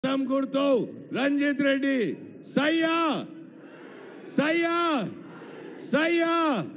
హస్తం గుర్తు రంజిత్ రెడ్డి సయ్యా సయ్యా సయ్యా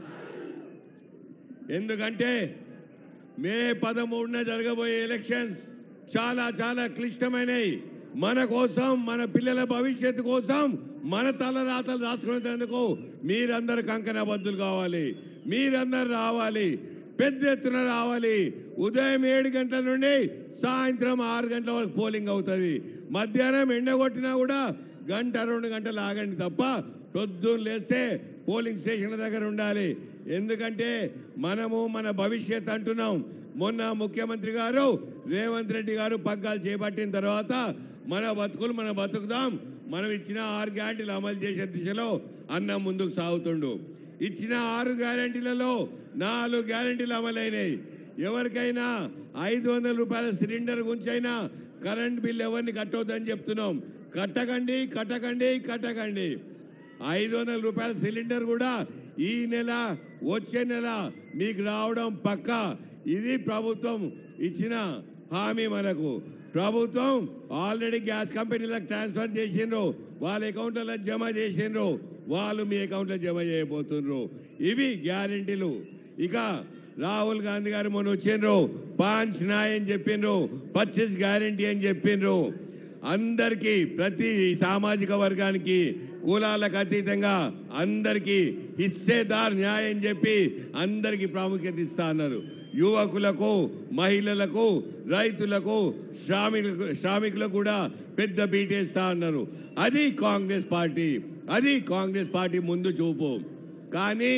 ఎందుకంటే మే పదమూడున జరగబోయే ఎలక్షన్స్ చాలా చాలా క్లిష్టమైనవి మన కోసం మన పిల్లల భవిష్యత్తు కోసం మన తల రాతలు రాసుకునేందుకు మీరందరూ కంకణబద్దులు కావాలి మీరందరూ రావాలి పెద్ద ఎత్తున రావాలి ఉదయం ఏడు గంటల నుండి సాయంత్రం ఆరు గంటల వరకు పోలింగ్ అవుతుంది మధ్యాహ్నం ఎండ కొట్టినా కూడా గంట రెండు గంటలు ఆగండి తప్ప పొద్దున్న లేస్తే పోలింగ్ స్టేషన్ల దగ్గర ఉండాలి ఎందుకంటే మనము మన భవిష్యత్ అంటున్నాం మొన్న ముఖ్యమంత్రి గారు రేవంత్ రెడ్డి గారు పగ్గాలు చేపట్టిన తర్వాత మన బతుకులు మన బతుకుదాం మనం ఇచ్చిన ఆరు గ్యారంటీలు అమలు చేసే దిశలో అన్న ముందుకు సాగుతుండు ఇచ్చిన ఆరు గ్యారంటీలలో నాలుగు గ్యారంటీలు అమలైనాయి ఎవరికైనా ఐదు వందల రూపాయల సిలిండర్ గుంచైనా కరెంట్ బిల్ ఎవరిని కట్టవద్దని చెప్తున్నాం కట్టకండి కట్టకండి కట్టకండి ఐదు వందల రూపాయల సిలిండర్ కూడా ఈ నెల వచ్చే నెల మీకు రావడం పక్క ఇది ప్రభుత్వం ఇచ్చిన హామీ మనకు ప్రభుత్వం ఆల్రెడీ గ్యాస్ కంపెనీలకు ట్రాన్స్ఫర్ చేసిండ్రు వాళ్ళ అకౌంట్లలో జమ చేసిండ్రు వాళ్ళు మీ అకౌంట్లో జమ చేయబోతుండ్రు ఇవి గ్యారెంటీలు ఇక రాహుల్ గాంధీ గారు మొన్న వచ్చిండ్రు పాంచ్ నాయ్ అని చెప్పిండ్రు పచ్చిస్ గ్యారెంటీ అని చెప్పిండ్రు అందరికీ ప్రతి సామాజిక వర్గానికి కులాలకు అతీతంగా అందరికీ హిస్సేదార్ న్యాయం చెప్పి అందరికీ ప్రాముఖ్యత ఇస్తా అన్నారు యువకులకు మహిళలకు రైతులకు శ్రామికులకు శ్రామికులకు కూడా పెద్ద పీటేస్తా అన్నారు అది కాంగ్రెస్ పార్టీ అది కాంగ్రెస్ పార్టీ ముందు చూపు కానీ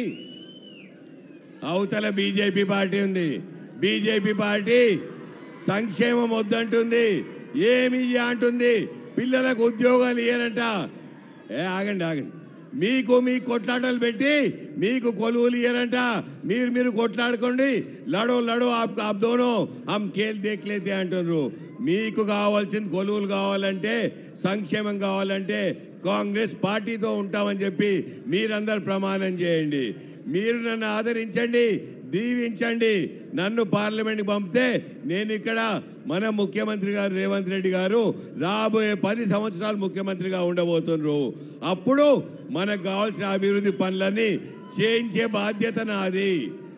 అవతల బీజేపీ పార్టీ ఉంది బీజేపీ పార్టీ సంక్షేమం వద్దంటుంది ఏమి ఇయ్య అంటుంది పిల్లలకు ఉద్యోగాలు ఇయ్యనంట ఏ ఆగండి ఆగండి మీకు మీ కొట్లాటలు పెట్టి మీకు కొలువులు ఇయ్యరంట మీరు మీరు కొట్లాడుకోండి లడో లడో ఆప్ ఆప్ దోనో హమ్ కేల్ దేఖ్లేతే అంటున్నారు మీకు కావాల్సింది కొలువులు కావాలంటే సంక్షేమం కావాలంటే కాంగ్రెస్ పార్టీతో ఉంటామని చెప్పి మీరందరు ప్రమాణం చేయండి మీరు నన్ను ఆదరించండి దీవించండి నన్ను పార్లమెంట్కి పంపితే నేను ఇక్కడ మన ముఖ్యమంత్రి గారు రేవంత్ రెడ్డి గారు రాబోయే పది సంవత్సరాలు ముఖ్యమంత్రిగా ఉండబోతున్నారు అప్పుడు మనకు కావాల్సిన అభివృద్ధి పనులన్నీ చేయించే బాధ్యత నాది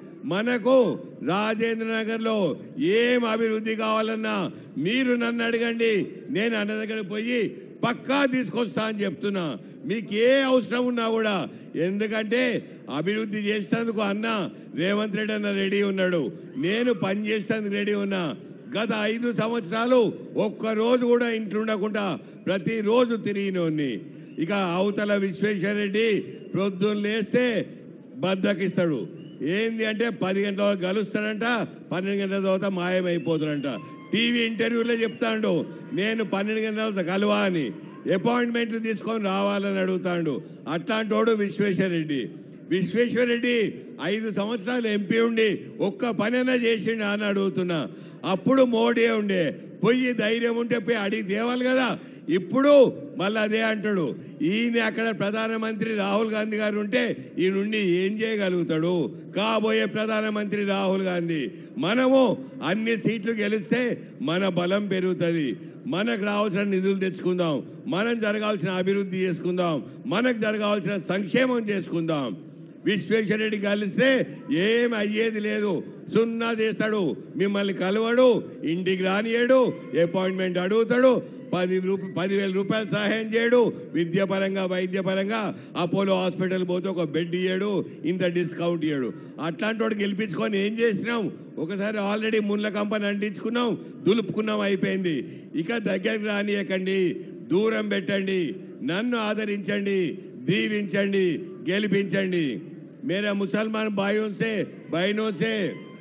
మనకు రాజేంద్ర నగర్లో ఏం అభివృద్ధి కావాలన్నా మీరు నన్ను అడగండి నేను అన్న దగ్గరికి పోయి పక్కా తీసుకొస్తా అని చెప్తున్నా మీకు ఏ అవసరం ఉన్నా కూడా ఎందుకంటే అభివృద్ధి చేసేందుకు అన్న రేవంత్ రెడ్డి అన్న రెడీ ఉన్నాడు నేను పని చేసేందుకు రెడీ ఉన్నా గత ఐదు సంవత్సరాలు ఒక్క రోజు కూడా ఇంట్లో ఉండకుండా ప్రతిరోజు తిరిగినోన్ని ఇక అవతల విశ్వేశ్వరరెడ్డి ప్రొద్దున లేస్తే బద్దకిస్తాడు ఏంది అంటే పది గంటల వరకు కలుస్తాడంట పన్నెండు గంటల తర్వాత మాయమైపోతాడంట టీవీ ఇంటర్వ్యూలో చెప్తాడు నేను పన్నెండు గంటల తర్వాత కలవా అని అపాయింట్మెంట్లు తీసుకొని రావాలని అడుగుతాడు అట్లాంటి వాడు విశ్వేశ్వరరెడ్డి విశ్వేశ్వరరెడ్డి ఐదు సంవత్సరాలు ఎంపీ ఉండి ఒక్క పనైనా చేసిండు అని అడుగుతున్నా అప్పుడు మోడీ ఉండే పోయి ధైర్యం ఉంటే పోయి అడిగి తేవాలి కదా ఇప్పుడు మళ్ళీ అదే అంటాడు ఈయన అక్కడ ప్రధానమంత్రి రాహుల్ గాంధీ గారు ఉంటే ఈ నుండి ఏం చేయగలుగుతాడు కాబోయే ప్రధానమంత్రి రాహుల్ గాంధీ మనము అన్ని సీట్లు గెలిస్తే మన బలం పెరుగుతుంది మనకు రావాల్సిన నిధులు తెచ్చుకుందాం మనం జరగాల్సిన అభివృద్ధి చేసుకుందాం మనకు జరగాల్సిన సంక్షేమం చేసుకుందాం విశ్వేశ్వరరెడ్డి కలిస్తే ఏం అయ్యేది లేదు సున్నా చేస్తాడు మిమ్మల్ని కలవడు ఇంటికి రానియడు అపాయింట్మెంట్ అడుగుతాడు పది రూప పదివేల రూపాయలు సహాయం చేయడు విద్యాపరంగా వైద్యపరంగా అపోలో హాస్పిటల్ పోతే ఒక బెడ్ ఇయ్యడు ఇంత డిస్కౌంట్ ఇయ్యడు అట్లాంటి వాడు గెలిపించుకొని ఏం చేసినాం ఒకసారి ఆల్రెడీ ముళ్ళ కంపెనీ అంటించుకున్నాం దులుపుకున్నాం అయిపోయింది ఇక దగ్గరికి రానియకండి దూరం పెట్టండి నన్ను ఆదరించండి దీవించండి గెలిపించండి मेरा मुसलमान भाइयों से बहनों से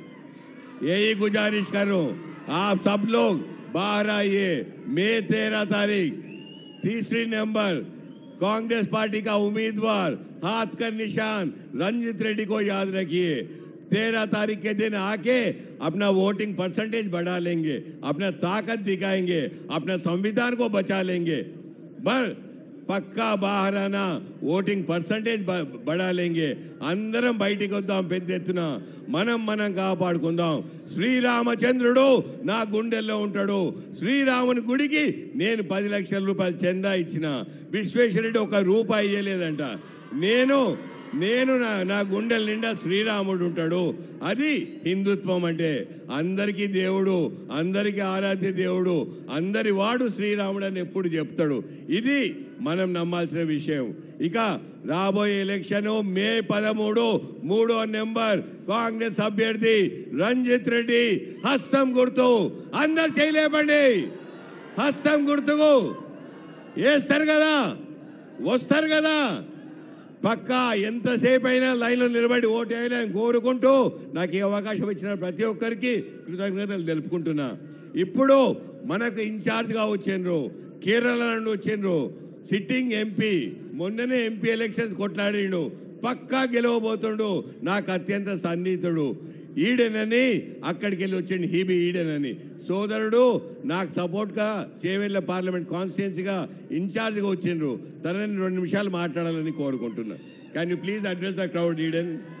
यही गुजारिश करूं आप सब लोग बाहर आइए मई तेरह तारीख तीसरी नंबर कांग्रेस पार्टी का उम्मीदवार हाथ का निशान रंजित रेड्डी को याद रखिए तेरह तारीख के दिन आके अपना वोटिंग परसेंटेज बढ़ा लेंगे अपना ताकत दिखाएंगे अपना संविधान को बचा लेंगे पर పక్కా బాహరానా ఓటింగ్ పర్సంటేజ్ బడా లేంగే అందరం బయటికి వద్దాం పెద్ద ఎత్తున మనం మనం కాపాడుకుందాం శ్రీరామచంద్రుడు నా గుండెల్లో ఉంటాడు శ్రీరాముని గుడికి నేను పది లక్షల రూపాయలు చందా ఇచ్చిన విశ్వేశ్వరుడు ఒక రూపాయి ఇయ్యలేదంట నేను నేను నా నా గుండెల నిండా శ్రీరాముడు ఉంటాడు అది హిందుత్వం అంటే అందరికీ దేవుడు అందరికీ ఆరాధ్య దేవుడు అందరి వాడు శ్రీరాముడు అని ఎప్పుడు చెప్తాడు ఇది మనం నమ్మాల్సిన విషయం ఇక రాబోయే ఎలక్షన్ మే పదమూడు మూడో నెంబర్ కాంగ్రెస్ అభ్యర్థి రంజిత్ రెడ్డి హస్తం గుర్తు అందరు చేయలేపండి హస్తం గుర్తుకు వేస్తారు కదా వస్తారు కదా పక్కా ఎంతసేపు అయినా లైన్లో నిలబడి ఓటు వేయాలని కోరుకుంటూ నాకు ఈ అవకాశం ఇచ్చిన ప్రతి ఒక్కరికి కృతజ్ఞతలు తెలుపుకుంటున్నా ఇప్పుడు మనకు ఇన్ఛార్జ్గా వచ్చిండ్రు కేరళ నుండి వచ్చిండ్రు సిట్టింగ్ ఎంపీ మొన్ననే ఎంపీ ఎలక్షన్స్ కొట్లాడిండు పక్కా గెలవబోతుండు నాకు అత్యంత సన్నిహితుడు ఈడెనని అక్కడికి వెళ్ళి వచ్చిండు హీబీ ఈడెనని సోదరుడు నాకు సపోర్ట్గా చేవెళ్ళ పార్లమెంట్ కాన్స్టిట్యున్సీగా ఇన్ఛార్జ్గా వచ్చిండ్రు తనని రెండు నిమిషాలు మాట్లాడాలని కోరుకుంటున్నా can you please address the crowd Eden